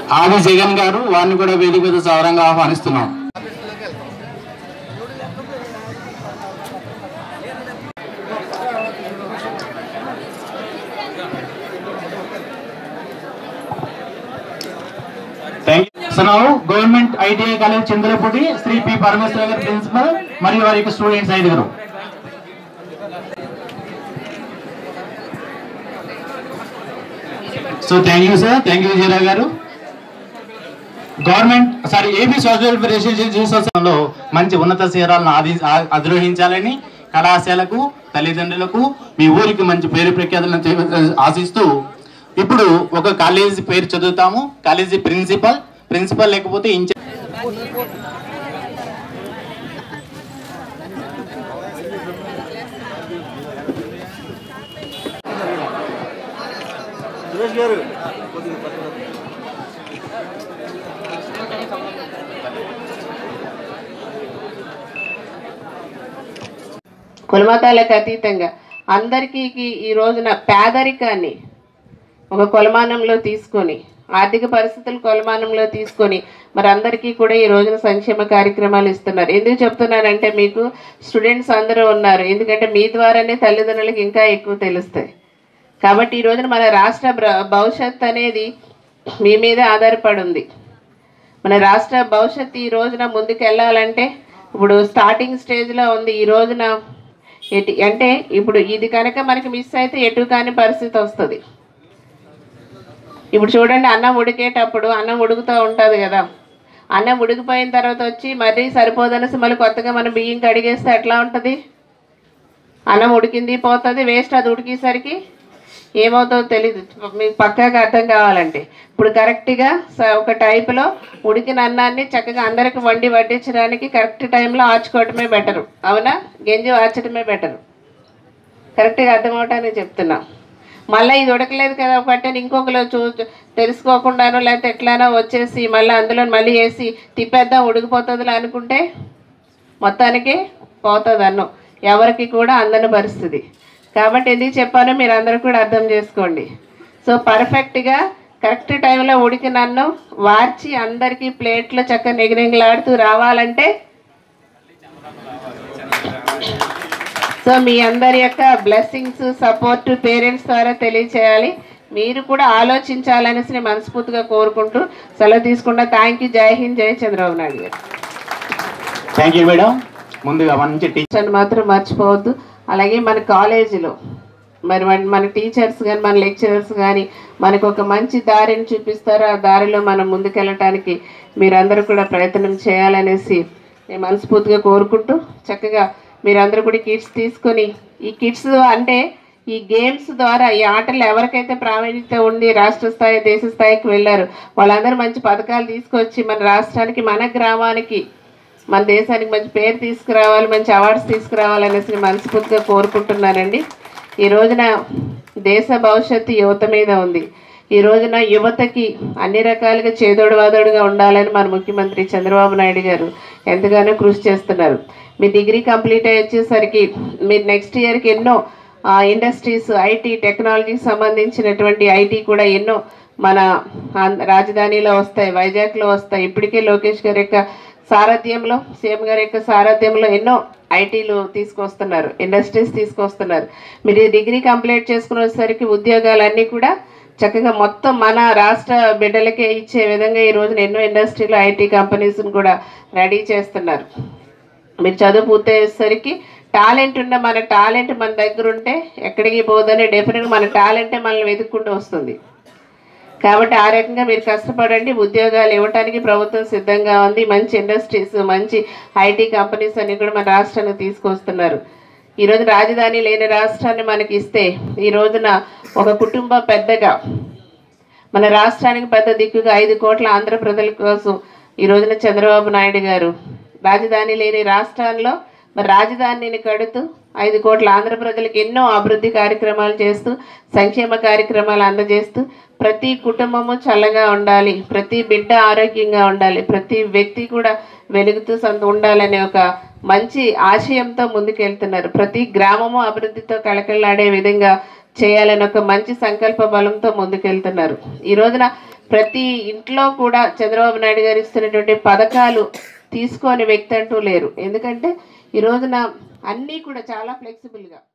ఆది జగన్ గారు వారిని కూడా వేదిక మీద సవరంగా ఆహ్వానిస్తున్నాం thank you so now government ITI college Chandrapudi Shri P Parameshwara గారు ప్రిన్సిపల్ మరియు వారి యొక్క స్టూడెంట్స్ ఐదుగురు so thank you sir thank you విజయరా గారు government sorry AP social welfare అసోసియేషన్లో మంచి ఉన్నత శిఖరాలను ఆది ఆ- అధిరోహించాలని కళాశాలకు తల్లిదండ్రులకు మీ ఊరికి మంచి పేరు ప్రఖ్యాతులను చే- ఆశిస్తూ ఇప్పుడు ఒక కాలేజీ పేరు చదువుతాము కాలేజీ ప్రిన్సిపల్ ప్రిన్సిపల్ లేకపోతే ఇన్ఛార్జ్ సురేష్ గారు కులమతాలకు అతీతంగా అందరికీ ఈ రోజున పేదరికాన్ని ఒక కొలమానంలో తీసుకొని ఆర్థిక పరిస్థితులు కొలమానంలో తీసుకొని మరి అందరికీ కూడా ఈ రోజున సంక్షేమ కార్యక్రమాలు ఇస్తున్నారు ఎందుకు చెప్తున్నానంటే మీకు స్టూడెంట్స్ అందరూ ఉన్నారు ఎందుకంటే మీ ద్వారానే తల్లిదండ్రులకు ఇంకా ఎక్కువ తెలుస్తాయి కాబట్టి ఈ రోజున మన రాష్ట్ర బ్ర- భవిష్యత్ అనేది మీ మీద ఆధారపడి ఉంది మన రాష్ట్ర భవిష్యత్తు ఈ రోజున ముందుకు వెళ్ళాలంటే ఇప్పుడు స్టార్టింగ్ స్టేజ్లో ఉంది ఈ రోజున ఎటు అంటే ఇప్పుడు ఇది కనుక మనకి మిస్ అయితే ఎటు కాని పరిస్థితి వస్తుంది ఇప్పుడు చూడండి అన్నం ఉడికేటప్పుడు అన్నం ఉడుకుతూ ఉంటుంది కదా అన్నం ఉడికిపోయిన తర్వాత వచ్చి మరీ సరిపోదనేసి మళ్ళీ కొత్తగా మనం బియ్యం కడిగేస్తే ఎట్లా ఉంటుంది అన్నం ఉడికింది పోతుంది వేస్ట్ అది ఉడికేసరికి ఏమవుతుందో తెలియదు మీకు పక్కాగా అర్థం కావాలంటే ఇప్పుడు కరెక్ట్గా స- ఒక టైపులో ఉడికిన అన్నాన్ని చక్కగా అందరికి వండి వడ్డించడానికి కరెక్ట్ టైంలో ఆచుకోవటమే బెటరు అవునా గెంజి ఆర్చడమే బెటరు కరెక్ట్గా అర్థం అవటానికి చెప్తున్నా మళ్ళీ ఇది ఉడకలేదు కదా ఒకటి ఇంకొకరు చూ తెలుసుకోకుండానో లేకపోతే ఎట్లానో వచ్చేసి మళ్ళీ అందులో మళ్ళీ వేసి తిప్పేద్దాం ఉడికిపోతుందిలే అనుకుంటే మొత్తానికి పోతుంది అన్నం ఎవరికి కూడా అందని పరిస్థితి కాబట్టి ఎందుకు చెప్పానో మీరు అందరూ కూడా అర్థం చేసుకోండి సో పర్ఫెక్ట్గా కరెక్ట్ టైంలో ఉడికిన అన్నం వార్చి అందరికీ ప్లేట్లో చక్కగా నిగనిగలాడుతూ రావాలంటే సో మీ అందరి యొక్క బ్లెస్సింగ్స్ సపోర్ట్ పేరెంట్స్ ద్వారా తెలియచేయాలి మీరు కూడా ఆలోచించాలనేసి నేను మనస్ఫూర్తిగా కోరుకుంటూ సెలవు తీసుకుంటా థ్యాంక్ యూ జై హింద్ జై చంద్రబాబు నాయుడు గారు థ్యాంక్ యూ మేడం ముందుగా మంచి టీచర్ అని మాత్రం మర్చిపోవద్దు అలాగే మన కాలేజీలో మరి మన మన టీచర్స్ కానీ మన లెక్చరర్స్ కానీ మనకు ఒక మంచి దారిని చూపిస్తారు ఆ దారిలో మనం ముందుకెళ్ళటానికి మీరందరూ కూడా ప్రయత్నం చేయాలనేసి నేను మనస్ఫూర్తిగా కోరుకుంటూ చక్కగా మీరందరూ కూడా కిట్స్ తీసుకొని ఈ కిట్స్ అంటే ఈ గేమ్స్ ద్వారా ఈ ఆటలు ఎవరికైతే ప్రావీణ్యత ఉంది రాష్ట్ర స్థాయి దేశ స్థాయికి వెళ్ళారు వాళ్ళందరూ మంచి పథకాలు తీసుకొచ్చి మన రాష్ట్రానికి మన గ్రామానికి మన దేశానికి మంచి పేరు తీసుకురావాలి మంచి అవార్డ్స్ తీసుకురావాలి అనేసి నేను మనస్ఫూర్తిగా కోరుకుంటున్నానండి ఈ రోజున దేశ భవిష్యత్తు యువత మీద ఉంది ఈ రోజున యువతకి అన్ని రకాలుగా చేదోడు వాదోడుగా ఉండాలని మన ముఖ్యమంత్రి చంద్రబాబు నాయుడు గారు ఎంతగానో కృషి చేస్తున్నారు మీ డిగ్రీ కంప్లీట్ అయ్యి వచ్చేసరికి మీరు నెక్స్ట్ ఇయర్కి ఎన్నో ఇండస్ట్రీస్ ఐటీ టెక్నాలజీకి సంబంధించినటువంటి ఐటీ కూడా ఎన్నో మన ఆంధ్ర- రాజధానిలో వస్తాయి వైజాగ్లో వస్తాయి ఇప్పటికే లోకేష్ గారి యొక్క సారథ్యంలో సీఎం గారి యొక్క సారథ్యంలో ఎన్నో ఐటీలు తీసుకొస్తున్నారు ఇండస్ట్రీస్ తీసుకొస్తున్నారు మీరు ఈ డిగ్రీ కంప్లీట్ చేసుకుని వచ్చేసరికి ఉద్యోగాలన్నీ కూడా చక్కగా మొత్తం మన రాష్ట్ర బిడ్డలకే ఇచ్చే విధంగా ఈ రోజున ఎన్నో ఇండస్ట్రీలు ఐటీ కంపెనీస్ని కూడా రెడీ చేస్తున్నారు మీరు చదువు పూర్తయ్యేసరికి టాలెంట్ ఉన్న మన టాలెంట్ మన దగ్గర ఉంటే ఎక్కడికి పోదని డెఫినెట్గా మన టాలెంటే మనల్ని వెతుక్కుంటూ వస్తుంది కాబట్టి ఆ రకంగా మీరు కష్టపడండి ఉద్యోగాలు ఇవ్వడానికి ప్రభుత్వం సిద్ధంగా ఉంది మంచి ఇండస్ట్రీస్ మంచి ఐటీ కంపెనీస్ అన్ని కూడా మన రాష్ట్రానికి తీసుకొస్తున్నారు ఈరోజు రాజధాని లేని రాష్ట్రాన్ని మనకి ఇస్తే ఈ రోజున ఒక కుటుంబం పెద్దగా మన రాష్ట్రానికి పెద్ద దిక్కుగా ఐదు కోట్ల ఆంధ్ర ప్రజల కోసం ఈ రోజున చంద్రబాబు నాయుడు గారు రాజధాని లేని రాష్ట్రాల్లో మరి రాజధానిని కడుతూ ఐదు కోట్ల ఆంధ్ర ప్రజలకు ఎన్నో అభివృద్ధి కార్యక్రమాలు చేస్తూ సంక్షేమ కార్యక్రమాలు అందజేస్తూ ప్రతి కుటుంబము చల్లగా ఉండాలి ప్రతి బిడ్డ ఆరోగ్యంగా ఉండాలి ప్రతి వ్యక్తి కూడా వెలుగుతూ సంత ఉండాలనే ఒక మంచి ఆశయంతో ముందుకెళ్తున్నారు ప్రతి గ్రామము అభివృద్ధితో కళకళలాడే విధంగా చేయాలని ఒక మంచి సంకల్ప బలంతో ముందుకెళ్తున్నారు ఈ రోజున ప్రతి ఇంట్లో కూడా చంద్రబాబు నాయుడు గారు ఇస్తున్నటువంటి పథకాలు తీసుకోని వ్యక్తి అంటూ లేరు ఎందుకంటే ఈ రోజున అన్నీ కూడా చాలా ఫ్లెక్సిబుల్గా